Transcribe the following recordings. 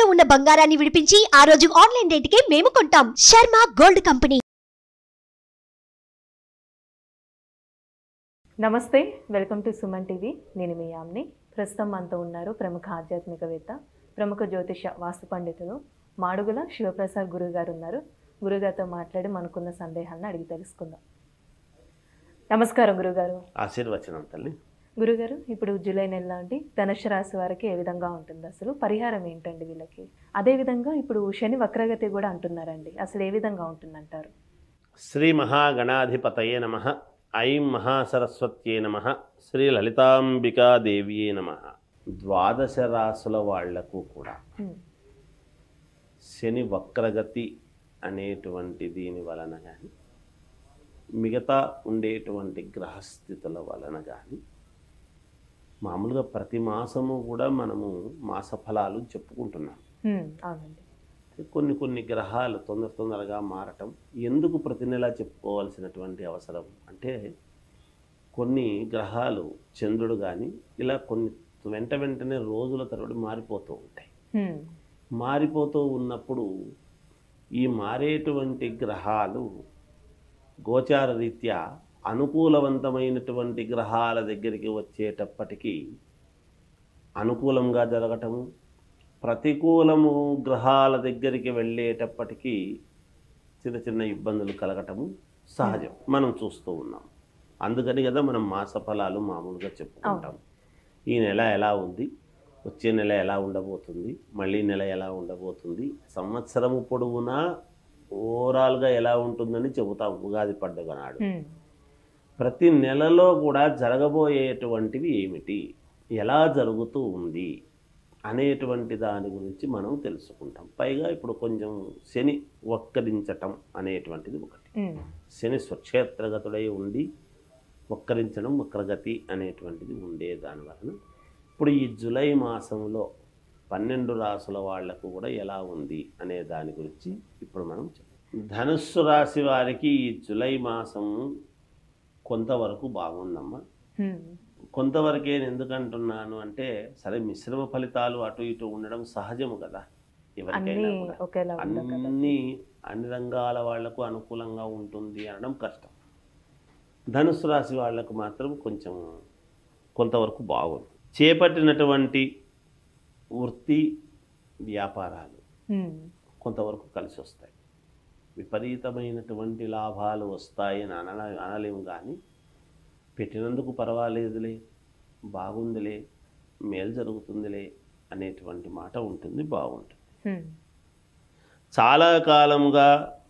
తాకట్టులో ఉన్న బంగారాన్ని విడిపించి ఆ రోజు ఆన్లైన్ రేటుకే మేము కొంటాం శర్మ గోల్డ్ కంపెనీ నమస్తే వెల్కమ్ టు సుమన్ టీవీ నేను మీ యామ్ని ప్రస్తుతం మనతో ఉన్నారు ప్రముఖ ఆధ్యాత్మికవేత్త ప్రముఖ జ్యోతిష వాస్తు పండితులు మాడుగుల శివప్రసాద్ గురువు గారు ఉన్నారు గురుగారితో మాట్లాడి మనకున్న సందేహాలను అడిగి తెలుసుకుందాం నమస్కారం గురుగారు ఆశీర్వచనం తల్లి గురుగారు ఇప్పుడు జూలై నెల లాంటి ధనుషు రాశి వారికి ఏ విధంగా ఉంటుంది అసలు పరిహారం ఏంటండి వీళ్ళకి అదే విధంగా ఇప్పుడు శని వక్రగతి కూడా అంటున్నారండి అసలు ఏ విధంగా ఉంటుందంటారు శ్రీ మహాగణాధిపతయే నమ ఐం మహాసరస్వత్యే నమ శ్రీ లలితాంబికాదేవియే నమ ద్వాదశ రాసుల వాళ్లకు కూడా హ్మ్. శని వక్రగతి అనేటువంటి దీని వలన కానీ మిగతా ఉండేటువంటి గ్రహస్థితుల వలన కానీ మామూలుగా ప్రతి మాసము కూడా మనము మాస ఫలాలు చెప్పుకుంటున్నాం హ్మ్, అవునండి కొన్ని కొన్ని గ్రహాలు తొందర తొందరగా మారటం ఎందుకు ప్రతి నెల చెప్పుకోవాల్సినటువంటి అవసరం అంటే కొన్ని గ్రహాలు చంద్రుడు కానీ ఇలా కొన్ని వెంట వెంటనే రోజుల తరబడి మారిపోతూ ఉంటాయి హ్మ్, మారిపోతూ ఉన్నప్పుడు ఈ మారేటువంటి గ్రహాలు గోచార రీత్యా అనుకూలవంతమైనటువంటి గ్రహాల దగ్గరికి వచ్చేటప్పటికీ అనుకూలంగా జరగటము ప్రతికూలము గ్రహాల దగ్గరికి వెళ్ళేటప్పటికీ చిన్న చిన్న ఇబ్బందులు కలగటము సహజం మనం చూస్తూ ఉన్నాం అందుకని కదా మనం మాస ఫలాలు మామూలుగా చెప్పుకుంటాం ఈ నెల ఎలా ఉంది వచ్చే నెల ఎలా ఉండబోతుంది మళ్ళీ నెల ఎలా ఉండబోతుంది సంవత్సరము పొడవునా ఓవరాల్గా ఎలా ఉంటుందని చెబుతాం ఉగాది పండుగ నాడు హ్మ్, ప్రతి నెలలో కూడా జరగబోయేటువంటివి ఏమిటి ఎలా జరుగుతూ ఉంది అనేటువంటి దాని గురించి మనం తెలుసుకుంటాం పైగా ఇప్పుడు కొంచెం శని వక్కరించటం అనేటువంటిది ఒకటి హ్మ్, శని స్వక్షేత్రగతుడై ఉండి వక్కరించడం వక్రగతి అనేటువంటిది ఉండే దాని వలన ఇప్పుడు ఈ జూలై మాసంలో పన్నెండు రాసుల వాళ్లకు కూడా ఎలా ఉంది అనే దాని గురించి ఇప్పుడు మనం చెప్తాం ధనుస్సు రాశి వారికి ఈ జూలై మాసం కొంతవరకు బాగుందమ్మా హ్మ్, కొంతవరకే నేను ఎందుకంటున్నాను అంటే సరే మిశ్రమ ఫలితాలు అటు ఇటు ఉండడం సహజము కదా ఎవరికైనా అన్నీ కూడా ఒకేలా ఉండవు కదా అన్ని అన్ని రంగాల వాళ్లకు అనుకూలంగా ఉంటుంది అనడం కష్టం ధనుసు రాశి వాళ్లకు మాత్రం కొంచెం కొంతవరకు బాగుంది చేపట్టినటువంటి వృత్తి వ్యాపారాలు హ్మ్, కొంతవరకు కలిసి వస్తాయి విపరీతమైనటువంటి లాభాలు వస్తాయని అన అనలేము కానీ పెట్టినందుకు పర్వాలేదులే బాగుందిలే మేలు జరుగుతుందిలే అనేటువంటి మాట ఉంటుంది బాగుంటుంది హ్మ్, చాలా కాలముగా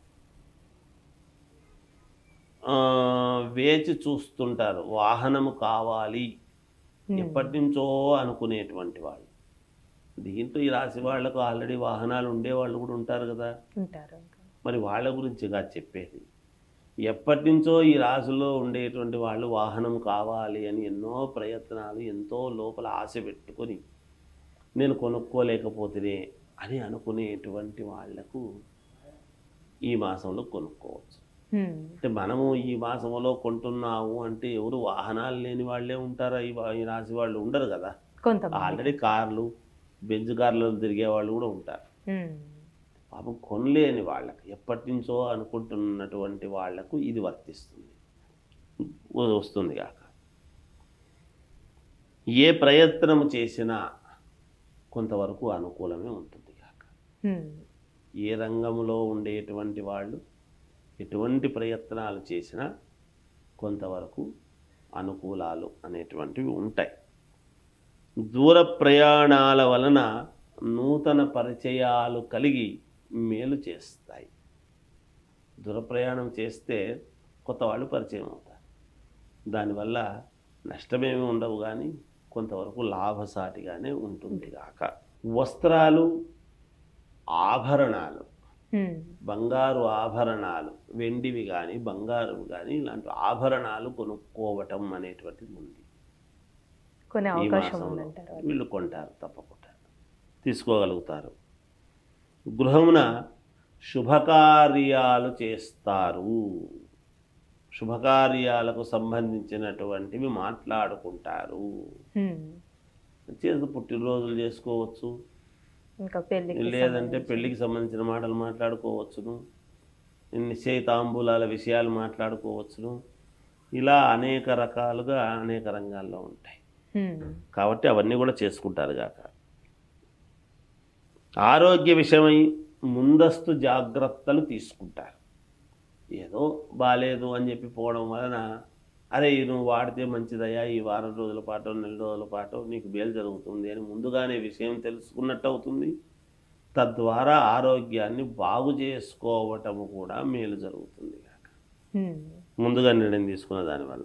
ఆ, వేచి చూస్తుంటారు వాహనము కావాలి హ్మ్. ఎప్పటి నుంచో అనుకునేటువంటి వాళ్ళు దీంట్లో ఈ రాశి వాళ్లకు ఆల్రెడీ వాహనాలు ఉండేవాళ్ళు కూడా ఉంటారు కదా ఉంటారు ఇంకా. మరి వాళ్ళ గురించి కాదు చెప్పేది ఎప్పటి నుంచో ఈ రాశిలో ఉండేటువంటి వాళ్ళు వాహనం కావాలి అని ఎన్నో ప్రయత్నాలు ఎంతో లోపల ఆశ పెట్టుకొని నేను కొనుక్కోలేకపోతేనే అని అనుకునేటువంటి వాళ్లకు ఈ మాసంలో కొనుక్కోవచ్చు హ్మ్, అంటే మనము ఈ మాసంలో కొంటున్నాము అంటే ఎవరు వాహనాలు లేని వాళ్ళే ఉంటారా ఈ వా- ఈ రాశి వాళ్ళు ఉండరు కదా కొంతమంది ఆల్రెడీ కార్లు బెంజ్ కార్లలో తిరిగే వాళ్ళు కూడా ఉంటారు హ్మ్, పాపం కొనలేని వాళ్ళకి ఎప్పటి నుంచో అనుకుంటున్నటువంటి వాళ్లకు ఇది వర్తిస్తుంది వ- వస్తుంది కాక ఏ ప్రయత్నం చేసినా కొంతవరకు అనుకూలమే ఉంటుంది కాక హ్మ్, ఏ రంగంలో ఉండేటువంటి వాళ్ళు ఎటువంటి ప్రయత్నాలు చేసినా కొంతవరకు అనుకూలాలు అనేటువంటివి ఉంటాయి దూర ప్రయాణాల వలన నూతన పరిచయాలు కలిగి మేలు చేస్తాయి దూర ప్రయాణం చేస్తే కొత్త వాళ్ళు పరిచయం అవుతారు దానివల్ల నష్టమేమి ఉండవు కానీ కొంతవరకు లాభసాటిగానే ఉంటుంది కాక వస్త్రాలు ఆభరణాలు హ్మ్, బంగారు ఆభరణాలు వెండివి కానీ బంగారు కానీ ఇలాంటి ఆభరణాలు కొనుక్కోవటం అనేటువంటిది ఉంది కొనే ఈ అవకాశం మాసంలో ఉందంటారు వాళ్ళు. వీళ్ళు కొంటారు తప్పకుండా తీసుకోగలుగుతారు గృహమున శుభకార్యాలు చేస్తారు శుభకార్యాలకు సంబంధించినటువంటివి మాట్లాడుకుంటారు హ్మ్, చేసి పుట్టినరోజులు చేసుకోవచ్చు ఇంకా పెళ్లికి లేదంటే సంబంధించి. పెళ్లికి సంబంధించిన మాటలు మాట్లాడుకోవచ్చును నిశ్చయితాంబూలాల విషయాలు మాట్లాడుకోవచ్చును ఇలా అనేక రకాలుగా అనేక రంగాల్లో ఉంటాయి హ్మ్. కాబట్టి అవన్నీ కూడా చేసుకుంటారు కాక ఆరోగ్య విషయమై ముందస్తు జాగ్రత్తలు తీసుకుంటారు ఏదో బాలేదు అని చెప్పి పోవడం వలన అరే ఇది నువ్వు వాడితే మంచిదయ్యా ఈ వారం రోజుల పాటు నెల రోజుల పాటు నీకు మేలు జరుగుతుంది అని ముందుగానే విషయం తెలుసుకున్నట్టు అవుతుంది తద్వారా ఆరోగ్యాన్ని బాగు చేసుకోవటము కూడా మేలు జరుగుతుంది కాక హ్మ్. ముందుగా నిర్ణయం తీసుకున్న దానివల్ల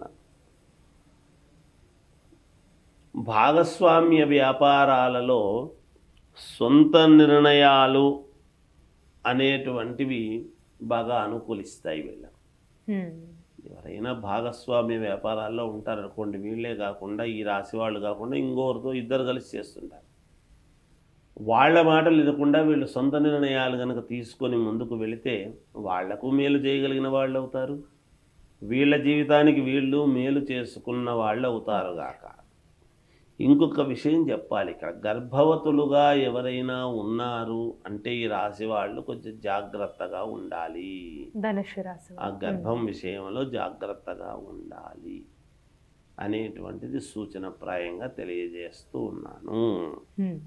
భాగస్వామ్య వ్యాపారాలలో సొంత నిర్ణయాలు అనేటువంటివి బాగా అనుకూలిస్తాయి వీళ్ళకు హ్మ్. ఎవరైనా భాగస్వామ్య వ్యాపారాల్లో ఉంటారనుకోండి వీళ్ళే కాకుండా ఈ రాశి వాళ్ళు కాకుండా ఇంకోరితో ఇద్దరు కలిసి చేస్తుంటారు వాళ్ళ మాటలు వినకుండా వీళ్ళు సొంత నిర్ణయాలు కనుక తీసుకొని ముందుకు వెళితే వాళ్లకు మేలు చేయగలిగిన వాళ్ళు అవుతారు వీళ్ళ జీవితానికి వీళ్ళు మేలు చేసుకున్న వాళ్ళు అవుతారు గాక ఇంకొక విషయం చెప్పాలి ఇక్కడ గర్భవతులుగా ఎవరైనా ఉన్నారు అంటే ఈ రాశి వాళ్ళు కొంచెం జాగ్రత్తగా ఉండాలి ధనుస్సు రాశి ఆ వారు. గర్భం విషయంలో జాగ్రత్తగా ఉండాలి అనేటువంటిది సూచనప్రాయంగా తెలియజేస్తూ ఉన్నాను హ్మ్.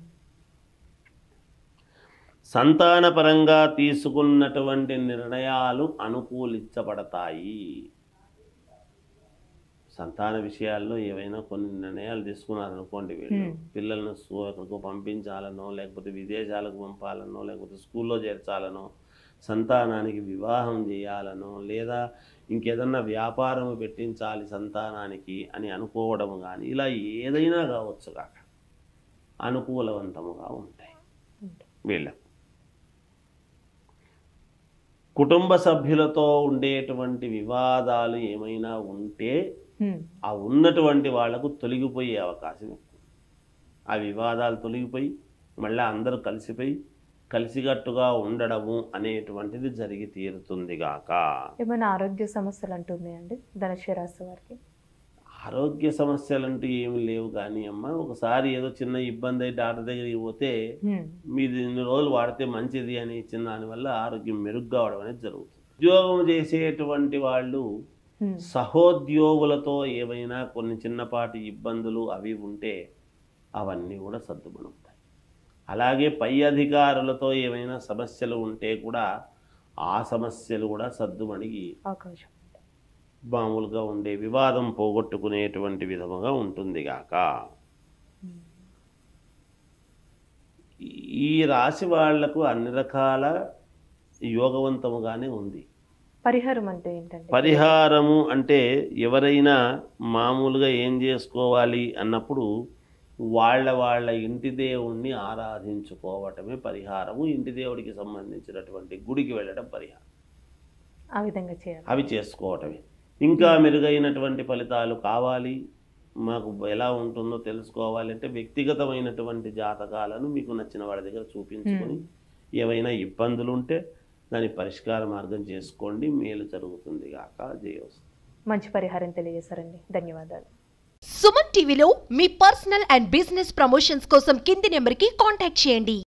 సంతానపరంగా తీసుకున్నటువంటి నిర్ణయాలు అనుకూలించబడతాయి సంతాన విషయాల్లో ఏవైనా కొన్ని నిర్ణయాలు తీసుకున్నారనుకోండి వీళ్ళు Hmm. పిల్లలను స్కూ- ఎక్కడికో పంపించాలనో లేకపోతే విదేశాలకు పంపాలనో లేకపోతే స్కూల్లో చేర్చాలనో సంతానానికి వివాహం చేయాలనో లేదా ఇంకేదన్నా వ్యాపారం పెట్టించాలి సంతానానికి అని అనుకోవడం కానీ ఇలా ఏదైనా కావచ్చు కాక అనుకూలవంతముగా ఉంటాయి వీళ్ళకు కుటుంబ సభ్యులతో ఉండేటువంటి వివాదాలు ఏమైనా ఉంటే హ్మ్. ఆ ఉన్నటువంటి వాళ్లకు తొలగిపోయే అవకాశం ఎక్కువ ఆ వివాదాలు తొలగిపోయి మళ్ళీ అందరూ కలిసిపోయి కలిసికట్టుగా ఉండడము అనేటువంటిది జరిగి తీరుతుంది గాక ఏమైనా ఆరోగ్య సమస్యలు అంటున్నాయండి ధనుస్సు రాశి వారికి ఆరోగ్య సమస్యలు అంటూ ఏమి లేవు కానీ అమ్మ ఒకసారి ఏదో చిన్న ఇబ్బంది అయి డాక్టర్ దగ్గరికి పోతే హ్మ్. మీరు ఇన్ని రోజులు వాడితే మంచిది అని ఇచ్చిన దానివల్ల ఆరోగ్యం మెరుగ్గా అవడం అనేది జరుగుతుంది ఉద్యోగం చేసేటువంటి వాళ్ళు హ్మ్. సహోద్యోగులతో ఏవైనా కొన్ని చిన్నపాటి ఇబ్బందులు అవి ఉంటే అవన్నీ కూడా సర్దుమణుతాయి అలాగే పై అధికారులతో ఏమైనా సమస్యలు ఉంటే కూడా ఆ సమస్యలు కూడా సర్దుమణిగి అవకాశం ఉంది. మామూలుగా ఉండే వివాదం పోగొట్టుకునేటువంటి విధముగా ఉంటుంది గాక ఈ రాశి వాళ్లకు అన్ని రకాల యోగవంతముగానే ఉంది పరిహారం అంటే ఏంటండి పరిహారము అంటే ఎవరైనా మామూలుగా ఏం చేసుకోవాలి అన్నప్పుడు వాళ్ళ వాళ్ళ ఇంటి దేవుణ్ణి ఆరాధించుకోవటమే పరిహారము ఇంటి దేవుడికి సంబంధించినటువంటి గుడికి వెళ్ళడం పరిహారం ఆ విధంగా చేయాలి అవి చేసుకోవటమే ఇంకా మెరుగైనటువంటి ఫలితాలు కావాలి మాకు ఎలా ఉంటుందో తెలుసుకోవాలి అంటే వ్యక్తిగతమైనటువంటి జాతకాలను మీకు నచ్చిన వాళ్ళ దగ్గర చూపించుకొని ఏవైనా ఇబ్బందులు ఉంటే దాని పరిష్కార మార్గం చేసుకోండి మేలు జరుగుతుంది గాక జయోస్తు మంచి పరిహారం తెలియజేశారండి ధన్యవాదాలు సుమన్ టీవీలో మీ పర్సనల్ అండ్ బిజినెస్ ప్రమోషన్స్ కోసం కింది నెంబర్కి కాంటాక్ట్ చేయండి